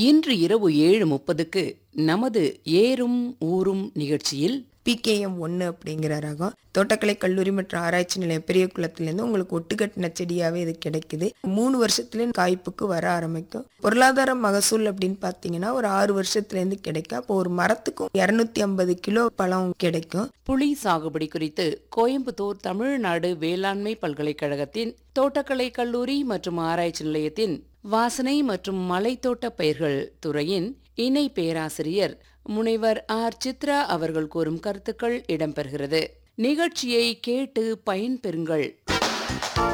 இன்று இரவு ஏழு முப்பதுக்கு நமது ஏறும் ஊரும் நிகழ்ச்சியில் பிகேஎம் ஒன்று அப்படிங்கிற ரகம் தோட்டக்கலை கல்லூரி மற்றும் ஆராய்ச்சி நிலையம் பெரிய குளத்துலேருந்து உங்களுக்கு ஒட்டுக்கட்டின செடியாகவே இது கிடைக்குது மூணு வருஷத்துலேயும் காய்ப்புக்கு வர ஆரம்பிக்கும் பொருளாதார மகசூல் அப்படின்னு பார்த்தீங்கன்னா ஒரு ஆறு வருஷத்துலேருந்து கிடைக்கும் அப்போ ஒரு மரத்துக்கும் இரநூத்தி ஐம்பது கிலோ பழம் கிடைக்கும் புளி சாகுபடி குறித்து கோயம்புத்தூர் தமிழ்நாடு வேளாண்மை பல்கலைக்கழகத்தின் தோட்டக்கலை கல்லூரி மற்றும் ஆராய்ச்சி நிலையத்தின் வாசனை மற்றும் மலைத்தோட்ட பயிர்கள் துறையின் இணை பேராசிரியர் முனைவர் ஆர் சித்ரா அவர்கள் கூறும் கருத்துக்கள் இடம்பெறுகிறது நிகழ்ச்சியை கேட்டு பயன்பெறுங்கள்